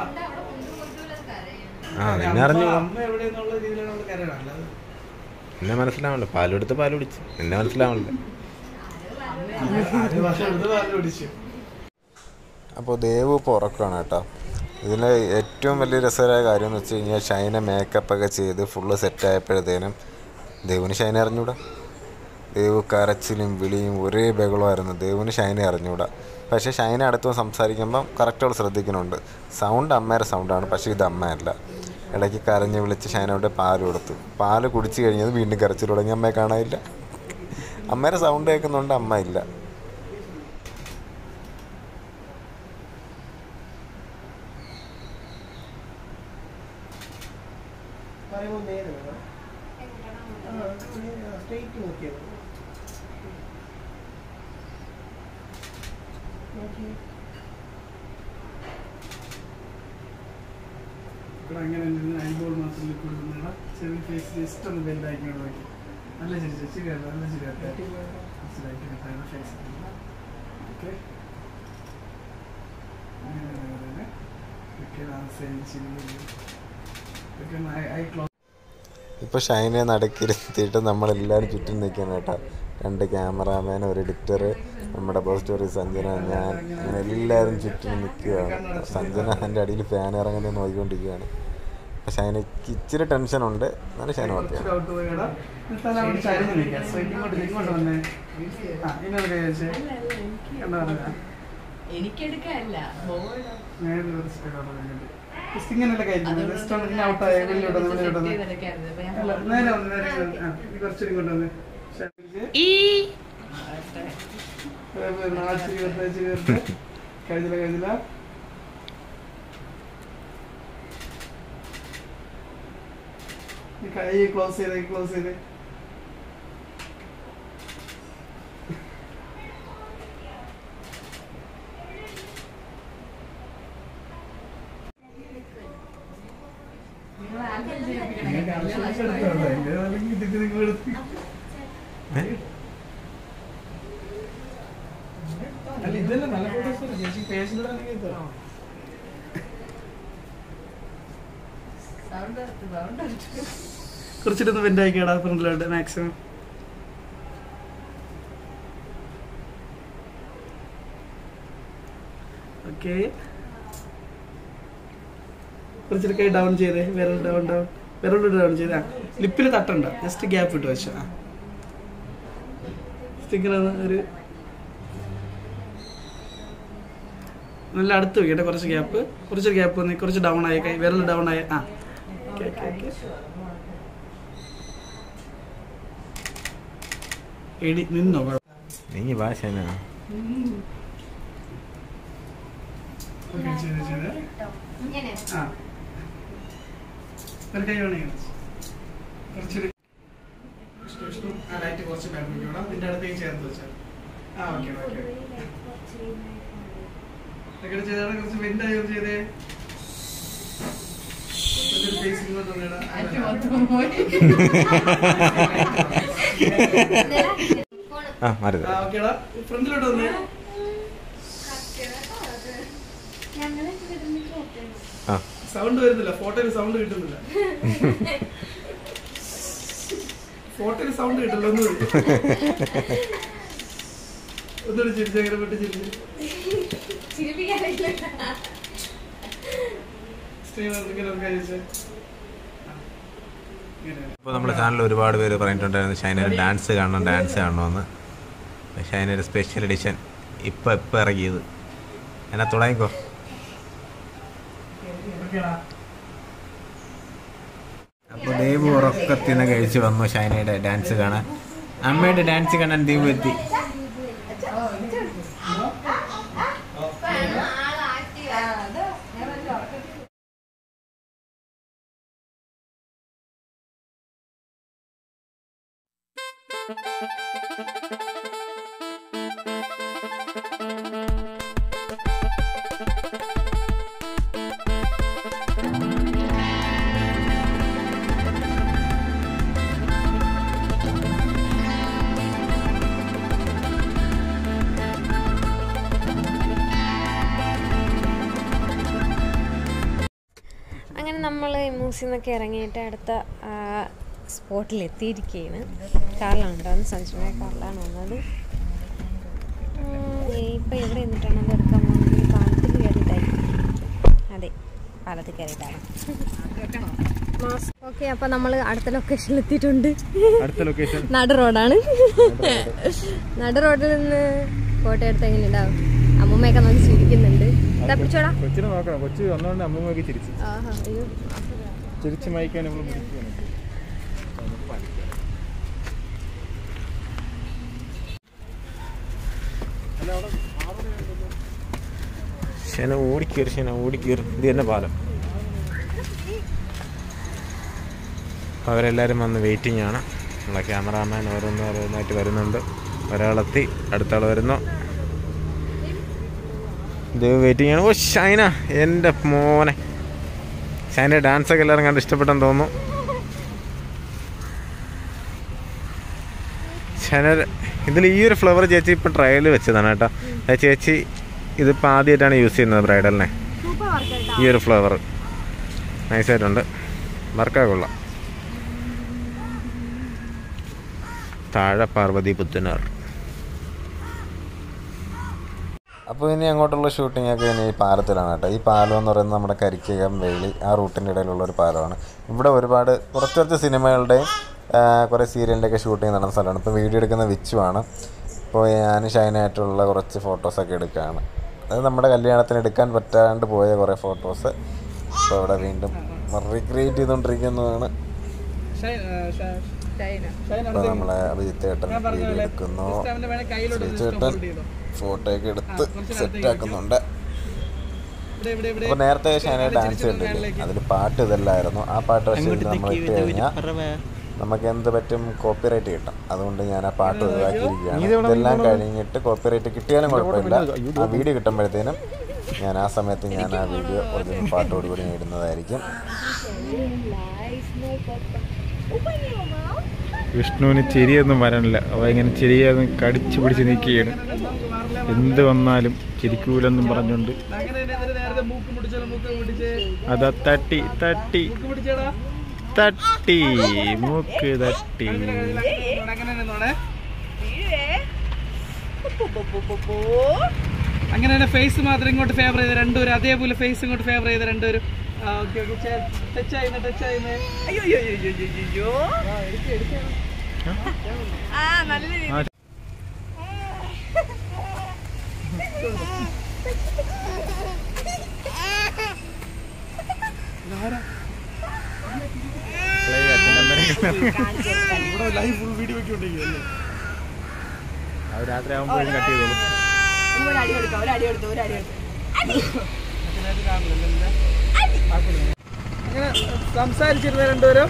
ആ നിന്നെ അറിഞ്ഞു അമ്മ- അമ്മ എവിടെയെന്നുള്ള രീതിയിലാണ് അവള് കരയണം അല്ലാതെ നിന്നെ മനസ്സിലാവണല്ലോ പാലെടുത്ത് പാൽ കുടിച്ച് നിന്നെ മനസ്സിലാവണല്ലോ ആറ് വർഷം എടുത്ത് പാല് കുടിച്ചു അപ്പോൾ ദേവ് ഇപ്പോൾ ഉറക്കമാണ് കേട്ടോ ഇതിൽ ഏറ്റവും വലിയ രസകരമായ കാര്യം എന്ന് വെച്ച് കഴിഞ്ഞാൽ ഷൈന മേക്കപ്പ് ഒക്കെ ചെയ്ത് ഫുള്ള് സെറ്റായപ്പോഴത്തേനും ദേവിന് ഷൈന അറിഞ്ഞൂടാ ദേവ് കരച്ചിലും വിളിയും ഒരേ ബഹളമായിരുന്നു ദേവിന് ഷൈന അറിഞ്ഞൂടാ പക്ഷേ ഷൈന അടുത്ത് വന്ന് സംസാരിക്കുമ്പം കറക്റ്റ് അവൾ ശ്രദ്ധിക്കുന്നുണ്ട് സൗണ്ട് അമ്മയുടെ സൗണ്ടാണ് പക്ഷേ ഇത് അമ്മയല്ല ഇടയ്ക്ക് കരഞ്ഞ് വിളിച്ച് ഷൈനയുടെ പാല് കൊടുത്തു പാല് കുടിച്ച് കഴിഞ്ഞത് വീണ്ടും കരച്ചിൽ തുടങ്ങി അമ്മയെ കാണാനില്ല അമ്മയുടെ സൗണ്ട് കേൾക്കുന്നുണ്ട് അമ്മ ഇല്ല പറയുമ്പോൾ നേരെ വേണം സ്ട്രെയിറ്റ് നോക്കിയാൽ മതി. നോക്കി. ഇവിടെ അങ്ങനെ നിന്ന് ഐബോൾ മാത്രം ലിക്വിഡ് നിന്നാണ് ചെറിയ ഫേസ് ജസ്റ്റ് ഒന്ന് ബെൻഡ് ആക്കിയോട് നോക്കി നല്ല ചിരിച്ചു ശരിയാണ് നല്ല ശരിയാട്ടെ മനസ്സിലാക്കി ഫേസ് ഓക്കെ ഓക്കെ സെയിം ചിരി ഓക്കെ ഐ ക്ലോസ് ഇപ്പോൾ ഷൈനെ നടക്കിരുത്തിയിട്ട് നമ്മളെല്ലാവരും ചുറ്റും നിൽക്കണം കേട്ടോ രണ്ട് ക്യാമറാമാൻ ഒരു എഡിറ്റർ നമ്മുടെ പോസ്റ്റോറി സഞ്ജന ഞാൻ അങ്ങനെ എല്ലാവരും ചുറ്റും നിൽക്കുകയാണ് സഞ്ജന എൻ്റെ അടിയിൽ ഫാൻ ഇറങ്ങുന്നത് നോക്കിക്കൊണ്ടിരിക്കുകയാണ് അപ്പോൾ ഷൈനയ്ക്ക് ഇച്ചിരി ടെൻഷനുണ്ട് എന്നാലും ഷൈന ഓക്കെയാണ് ഇച്ചിരി ഔട്ട് പോയടാ തല അവിടെ ചരിഞ്ഞ് നിൽക്കാം സ്ട്രൈറ്റ് ഇങ്ങോട്ട് ഇങ്ങോട്ട് വന്നേ ആ ഇന്നത് കൈ വെച്ച് കണ്ടോ പറഞ്ഞാ എനിക്കെടുക്കാനല്ല നേരെ ഒരു side അവിടെ വന്നിട്ട്. Just ഇങ്ങനെയല്ല കൈ ജസ്റ്റ് ഒന്ന് ഇങ്ങനെ ഔട്ടായ വെളിയിലോട്ട് വന്ന് വെളിയിലോട്ട് വന്ന് അല്ല നേരെ വന്ന് നേരെ ഇങ്ങ് വന്ന്. ആ ഈ കുറച്ചുകൂടി ഇങ്ങോട്ട് വന്ന് ഈ നാച്ചു ചേർത്ത് ചേർത്ത് കഴിഞ്ഞില്ല കഴിഞ്ഞില്ല ഈ കൈ ക്ലോസ് ചെയ്ത് ക്ലോസ് ചെയ്ത് നിങ്ങൾക്ക് ആവശ്യമുള്ള എടുത്തോളൂ. എൻ്റെ അല്ലെങ്കിൽ ഇതിക്ക് നിങ്ങൾ എടുത്ത് അല്ല ഇതല്ല നല്ല ഫോട്ടോസ് ചേച്ചി പേജിലൂടെ ആണെങ്കിൽ തരാം കുറച്ചിട്ടൊന്ന് വെന്റ് ആക്കിയാടാ ഫ്രണ്ടിലോട്ട് മാക്സിമം ഓക്കെ കുറച്ചിട്ട് കൈ ഡൗൺ ചെയ്തേ വിരൽ ഡൗൺ ഡൗൺ വിരൽ ഡൗൺ ചെയ്തേ ലിപ്പിൽ തട്ടണ്ട ജസ്റ്റ് ഗ്യാപ്പ് ഇട്ട് വെച്ചോ ആ Just ഇങ്ങനെ ഒന്ന് ഒരു നല്ല അടുത്ത് വെക്കട്ടെ കുറച്ച് ഗ്യാപ്പ് കുറച്ച് ഗ്യാപ്പ് വന്ന് കുറച്ച് ഡൗൺ ആയി കൈ വിരൽ ഡൗൺ ആയി ആ ഓക്കെ ഓക്കെ ഓക്കെ എടി നിന്നോ നീ വാ ഷൈന ഓക്കെ ചെയ്ത് ചെയ്ത് ഇങ്ങനെ ആ ഒരു കൈ വേണമെങ്കിൽ കുറച്ചൊരു ആ ലൈറ്റ് കുറച്ച് ബാക്ക് വെക്കണം നിന്റെ അടുത്തേക്ക് ചേർത്ത് വെച്ചാൽ ആ ഓക്കെ ഓക്കെ അങ്ങനെ ചെയ്താണ് കുറച്ച് വെന്റ് ആയി ചെയ്തേ കുറച്ചൊരു face ഇങ്ങോട്ട് വന്നെടാ. ഫോണ് ആ മാറി ആ ഓക്കേടാ ഫ്രണ്ടിലോട്ട് വന്നേ ആ സൗണ്ട് വരുന്നില്ല ഫോട്ടോയിൽ സൗണ്ട് കിട്ടുന്നില്ല ഫോട്ടോയിൽ സൗണ്ട് കിട്ടില്ല ഒന്നുകൂടി ഒന്നുകൂടി ചിരിച്ചു അങ്ങനെ പെട്ട് ചിരിച്ചു ചിരിപ്പിക്കാനില്ല സ്ക്രീൻ ഇങ്ങനെ നമുക്ക് അയച്ചേ ഇങ്ങനെ ഇപ്പോൾ നമ്മുടെ ചാനലിൽ ഒരുപാട് പേര് പറഞ്ഞിട്ടുണ്ടായിരുന്നു ഷൈനയുടെ ഡാൻസ് കാണണം ഡാൻസ് കാണണമെന്ന് ഷൈനയുടെ സ്പെഷ്യൽ എഡിഷൻ ഇപ്പം ഇപ്പം ഇറങ്ങിയത് എന്നാ തുടങ്ങിക്കോ ഓക്കേടാ അപ്പോൾ ദേവ് ഉറക്കത്തിൽ നിന്ന് കഴിച്ച് വന്നു ഷൈനയുടെ ഡാൻസ് കാണാൻ അമ്മയുടെ ഡാൻസ് കാണാൻ ദേവ് എത്തി അങ്ങനെ നമ്മൾ മൂസിൽ നിന്നൊക്കെ ഇറങ്ങിയിട്ട് അടുത്ത സ്പോട്ടിൽ എത്തിയിരിക്കുകയാണ് കാറിലാണ് വന്നത് സഞ്ജുമായ കാറിലാണ് വന്നത് ഇപ്പം എവിടെ നിന്നിട്ടാണ് അത് എടുക്കാൻ പോകുന്നത് പാലത്തിൽ കയറിയിട്ടായിരിക്കും അതെ പാലത്തിൽ കയറിയിട്ടാണ് ഓക്കെ അപ്പോൾ നമ്മൾ അടുത്ത ലൊക്കേഷനിൽ എത്തിയിട്ടുണ്ട് അടുത്ത ലൊക്കേഷൻ നട റോഡാണ് നട റോഡിൽ നിന്ന് ഫോട്ടോ എടുത്ത് എങ്ങനെ ഉണ്ടാവും അമ്മൂമ്മയൊക്കെ നോക്കി ചിരിക്കുന്നുണ്ട് ഇതാ പിടിച്ചോടാ കൊച്ചിനെ നോക്കണം കൊച്ചു വന്നുകൊണ്ട് അമ്മൂമ്മക്ക് ചിരിച്ചു ആഹാ അയ്യോ ചിരിച്ച് മയക്കാൻ നമ്മൾ വിളിക്കുകയാണ് ശന ഓടിക്കേറി ശന ഓടിക്കേറി ഇത് തന്നെ പാലം അപ്പോൾ അവരെല്ലാവരും വന്ന് വെയിറ്റിംഗ് ആണ് നമ്മളെ ക്യാമറാമാൻ ഓരോന്ന് ഓരോന്നായിട്ട് വരുന്നുണ്ട് ഒരാളെത്തി അടുത്താൾ വരുന്നു ഇത് വെയിറ്റിംഗ് ആണ് ഓ ഷൈന എൻ്റെ മോനെ ഷൈന ഡാൻസ് ഒക്കെ എല്ലാവരും കണ്ട് ഇഷ്ടപ്പെട്ടെന്ന് തോന്നുന്നു ഷൈന ഇതിൽ ഈ ഒരു ഫ്ലവർ ചേച്ചി ഇപ്പം ട്രയൽ വെച്ചതാണ് കേട്ടോ ആ ചേച്ചി ഇതിപ്പോൾ ആദ്യമായിട്ടാണ് യൂസ് ചെയ്യുന്നത് ബ്രൈഡലിനെ സൂപ്പർ വർക്ക് ഈ ഒരു ഫ്ലവർ നൈസായിട്ടുണ്ട് വർക്കാ കൊള്ളാം താഴെ പാർവതി പുത്തനാർ അപ്പോൾ ഇനി അങ്ങോട്ടുള്ള ഷൂട്ടിംഗ് ഒക്കെ ഇനി ഈ പാലത്തിലാണ് കേട്ടോ ഈ പാലം എന്ന് പറയുന്നത് നമ്മുടെ കരിക്കകം വേളി ആ റൂട്ടിൻ്റെ ഇടയിലുള്ള ഒരു പാലമാണ് ഇവിടെ ഒരുപാട് കുറച്ച് കുറച്ച് സിനിമകളുടെയും ആ, കുറേ സീരിയലിൻ്റെയൊക്കെ ഷൂട്ടിംഗ് നടന്ന സ്ഥലമാണ് ഇപ്പോൾ വീഡിയോ എടുക്കുന്ന വിച്ചുവാണ് ഇപ്പോൾ ഞാൻ ഷൈനായിട്ടുള്ള കുറച്ച് ഫോട്ടോസൊക്കെ എടുക്കുകയാണ് അത് നമ്മുടെ കല്യാണത്തിന് എടുക്കാൻ പറ്റാണ്ട് പോയ കുറേ ഫോട്ടോസ് ഇപ്പോൾ ഇവിടെ വീണ്ടും റീക്രിയേറ്റ് ചെയ്തുകൊണ്ടിരിക്കുന്നതാണ് ഇപ്പോൾ നമ്മളെ അഭിജിത്ത് ഏട്ടൻ വീഡിയോ എടുക്കുന്നു ചേട്ടൻ ഫോട്ടോ ഒക്കെ എടുത്ത് സെറ്റ് ആക്കുന്നുണ്ട് അപ്പോൾ നേരത്തെ ഷൈന ഡാൻസ് കണ്ടില്ലേ അതിൽ പാട്ട് ഇതല്ലായിരുന്നു ആ പാട്ട് പക്ഷേ ഇത് നമ്മൾ ഇട്ട് കഴിഞ്ഞാൽ നമുക്ക് എന്ത് പറ്റും കോപ്പിറൈറ്റ് കിട്ടും അതുകൊണ്ട് ഞാൻ ആ പാട്ട് ഒഴിവാക്കിയിരിക്കുകയാണ് ഇതെല്ലാം കഴിഞ്ഞിട്ട് കോപ്പിറൈറ്റ് കിട്ടിയാലും കുഴപ്പമില്ല ആ വീഡിയോ കിട്ടുമ്പോഴത്തേനും ഞാൻ ആ സമയത്ത് ഞാൻ ആ വീഡിയോ ഒറിജിനൽ പാട്ടോടുകൂടി ഞാൻ ഇടുന്നതായിരിക്കും വിഷ്ണുവിന് ചിരിയൊന്നും വരാനില്ല അവ ഇങ്ങനെ ചിരിയൊന്നും കടിച്ചു പിടിച്ച് നിൽക്കുകയാണ് എന്ത് വന്നാലും ചിരിക്കൂലെന്നും പറഞ്ഞുകൊണ്ട് അങ്ങനെ തന്നെ ഇതിന് നേരത്തെ മൂക്ക് മുടിച്ചാലും മൂക്ക് മുടിച്ച് അതാ തട്ടി തട്ടി മൂക്ക് പിടിച്ചേടാ തട്ടി മൂക്ക് തട്ടി അങ്ങനെ തന്നെ നോണേ അങ്ങനെ തന്നെ ഫേസ് മാത്രം ഇങ്ങോട്ട് ഫേവർ ചെയ്ത് രണ്ടുപേരും അതേപോലെ ഫേസ് ഇങ്ങോട്ട് ഫേവർ ചെയ്ത് രണ്ടുപേരും ഓക്കെ ഓക്കെ ടച്ച് ആയിരുന്നു ടച്ച് ആയിരുന്നു അയ്യോ അയ്യോ അയ്യോ അയ്യോ അയ്യോ ആ നല്ല രീതി ഇവിടെ ലൈവ് ഫുൾ വീഡിയോ ഒക്കെ ഉണ്ടെങ്കിൽ അത് രാത്രി ആകുമ്പോഴും കട്ട് ചെയ്തോളും ഒരു അടി കൊടുക്കാം ഒരു അടി കൊടുത്തു ഒരു അടി കൊടുത്തു അങ്ങനെ സംസാരിച്ചിരുന്ന രണ്ടുപേരും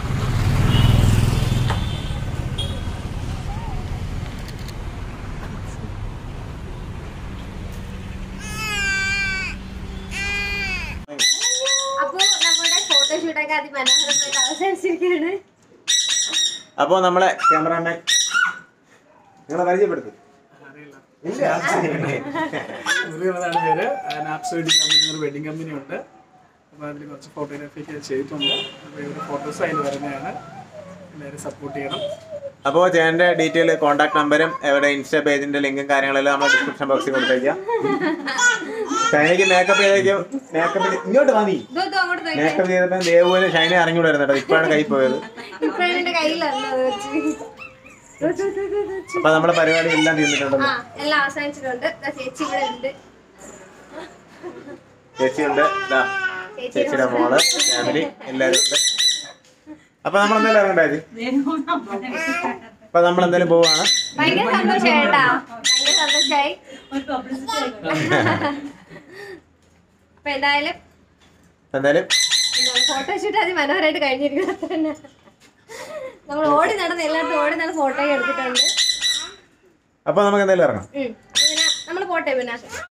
അപ്പൊ നമ്മുടെ ഫോട്ടോഷൂട്ടൊക്കെ അതിമനോഹരമായിട്ട് അവസാനിച്ചിരിക്കുകയാണ് അപ്പോൾ നമ്മളെ ക്യാമറാമാൻ നിങ്ങളെ പരിചയപ്പെടുത്തും ഇവരുള്ളതാണ് പേര് നാപ്സ് വെഡിങ് കമ്പനി ഒരു വെഡിങ് കമ്പനി ഉണ്ട് അപ്പോൾ അതിൽ കുറച്ച് ഫോട്ടോഗ്രാഫി ഒക്കെ ചെയ്തിട്ടുണ്ട് അപ്പോൾ ഇവരുടെ ഫോട്ടോസ് അതിൽ വരുന്നതാണ് എല്ലാവരും സപ്പോർട്ട് ചെയ്യണം അപ്പോൾ ചേട്ടൻ്റെ ഡീറ്റെയിൽ കോൺടാക്ട് നമ്പരും എവിടെ ഇൻസ്റ്റാ പേജിന്റെ ലിങ്കും കാര്യങ്ങളെല്ലാം നമ്മൾ ഡിസ്ക്രിപ്ഷൻ ബോക്സിൽ കൊടുത്തേക്കാം ഷൈനയ്ക്ക് മേക്കപ്പ് ചെയ്തേക്കും മേക്കപ്പ് ഇങ്ങോട്ട് വാ നീ ഇതോ ഇതോ അങ്ങോട്ട് നോക്കി മേക്കപ്പ് ചെയ്തപ്പോൾ ദേവുവിന് ഷൈന അറിഞ്ഞൂടായിരുന്നു കേട്ടോ ഇപ്പോഴാണ് കൈ പോയത് ഇപ്പഴാണ് എന്റെ കയ്യിലല്ല അത് വെച്ച് ദോ, ദോ, ദോ, ദോ, ദോ. അപ്പൊ നമ്മുടെ പരിപാടി എല്ലാം തീർന്നിട്ടുണ്ടല്ലോ ആ എല്ലാം അവസാനിച്ചിട്ടുണ്ട് ദാ ചേച്ചി ഇവിടെ ഉണ്ട് ചേച്ചിയുണ്ട് ദാ ചേച്ചിയുടെ മോള് ഫാമിലി എല്ലാരും ഉണ്ട് അപ്പൊ നമ്മൾ എന്തായാലും ഇറങ്ങണ്ടായത് അപ്പൊ നമ്മൾ എന്തായാലും പോവാണ് ഭയങ്കര സന്തോഷമായി കേട്ടാ ഭയങ്കര സന്തോഷമായി അപ്പൊ എന്തായാലും എന്തായാലും ഫോട്ടോഷൂട്ട് അതി മനോഹരമായിട്ട് കഴിഞ്ഞിരിക്കുന്നത് അത്ര തന്നെ നമ്മൾ ഓടി നടന്ന് എല്ലായിടത്തും ഓടി നടന്ന് ഫോട്ടോ ഒക്കെ എടുത്തിട്ടുണ്ട് അപ്പൊ നമുക്ക് എന്തായാലും ഇറങ്ങാം ഉം. അപ്പൊ പിന്നെ നമ്മൾ പോട്ടെ പിന്നെ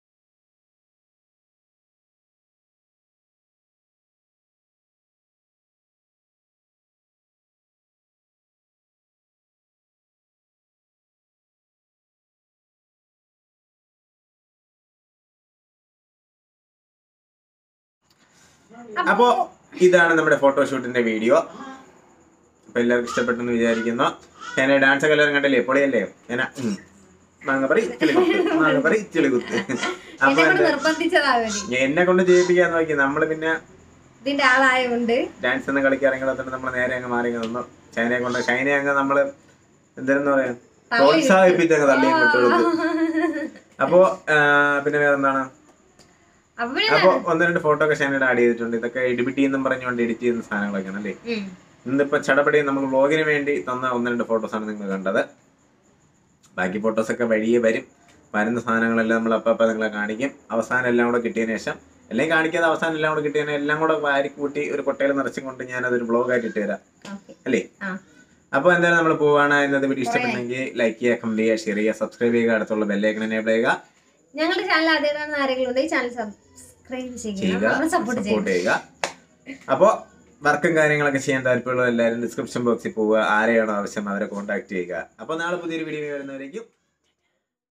അപ്പോ ഇതാണ് നമ്മുടെ ഫോട്ടോഷൂട്ടിന്റെ വീഡിയോ അപ്പൊ എല്ലാവർക്കും ഇഷ്ടപ്പെട്ടെന്ന് വിചാരിക്കുന്നു ഞാൻ ഡാൻസ് ഒക്കെ എല്ലാവരും കണ്ടില്ലേ പൊളിയല്ലേ ഞാൻ മാങ്ങ പറ ഇച്ചിളി കുത്ത് മാങ്ങ പറ ഇച്ചിളി കുത്ത് അപ്പൊ എന്നെ കൊണ്ട് എന്താ നിർബന്ധിച്ചതാ അവര് എന്നെ കൊണ്ട് ചെയ്യിപ്പിക്കാൻ നോക്കി നമ്മള് പിന്നെ ഇതിന്റെ ആളായതുകൊണ്ട് ഡാൻസ് ഒന്നും കളിക്കാറെങ്കിൽ നമ്മൾ നേരെ അങ്ങ് മാറി അങ്ങ് നിന്നു ഷൈനയെ കൊണ്ട് ഷൈനയെ അങ്ങ് നമ്മള് എന്തായിരുന്നു പറയാ പ്രോത്സാഹിപ്പിച്ച് അങ്ങ് തള്ളിയും വിട്ടുകൊടുത്തു അപ്പോ ആ, പിന്നെ വേറെന്താണ് അപ്പൊ പിന്നെ അപ്പൊ ഒന്ന് രണ്ട് ഫോട്ടോ ഒക്കെ ഷൈനയുടെ ആഡ് ചെയ്തിട്ടുണ്ട് ഇതൊക്കെ എഡിബിറ്റ് എന്നും പറഞ്ഞുകൊണ്ട് എഡിറ്റ് ചെയ്യുന്ന സാധനങ്ങളൊക്കെയാണ് അല്ലേ ഉം. ഇന്നിപ്പോ ചടപടി നമുക്ക് വ്ളോഗിന് വേണ്ടി തന്ന ഒന്ന് രണ്ട് ഫോട്ടോസാണ് നിങ്ങൾ കണ്ടത് ബാക്കി ഫോട്ടോസ് ഒക്കെ വഴിയെ വരും വരുന്ന സാധനങ്ങളെല്ലാം നമ്മൾ അപ്പം നിങ്ങളെ കാണിക്കും അവസാനം എല്ലാം കൂടെ കിട്ടിയതിന് ശേഷം എല്ലാം കാണിക്കാതെ അവസാനം എല്ലാം കൂടെ കിട്ടിയതിന് എല്ലാം കൂടെ വാരി കൂട്ടി ഒരു കൊട്ടയിൽ നിറച്ചും കൊണ്ട് ഞാൻ അതൊരു വ്ളോഗായിട്ട് ഇട്ട് തരാം Okay. അല്ലേ ആ. അപ്പോൾ എന്തായാലും നമ്മൾ പോവാണ് ഇന്നത്തെ വീഡിയോ ഇഷ്ടപ്പെട്ടെങ്കിൽ ലൈക്ക് ചെയ്യുക കമന്റ് ചെയ്യുക ഷെയർ ചെയ്യുക സബ്സ്ക്രൈബ് ചെയ്യുക അടുത്തുള്ള ബെല്ലൈക്കൺ എനേബിൾ ചെയ്യുക ഞങ്ങളുടെ ചാനൽ ആദ്യമായിട്ടാണ് ആരെങ്കിലും ഉണ്ടെങ്കിൽ ചാനൽ സബ്സ്ക്രൈബ് ചെയ്യുക ചെയ്യുക നമ്മളെ സപ്പോർട്ട് സപ്പോർട്ട് ചെയ്യുക ചെയ്യുക അപ്പോൾ വർക്കും കാര്യങ്ങളൊക്കെ ചെയ്യാൻ താല്പര്യമുള്ള എല്ലാവരും ഡിസ്ക്രിപ്ഷൻ ബോക്സിൽ പോവുക ആരെയാണോ ആവശ്യം അവരെ കോൺടാക്ട് ചെയ്യുക അപ്പോൾ നാളെ പുതിയൊരു വീഡിയോ വരുന്നവരേക്കും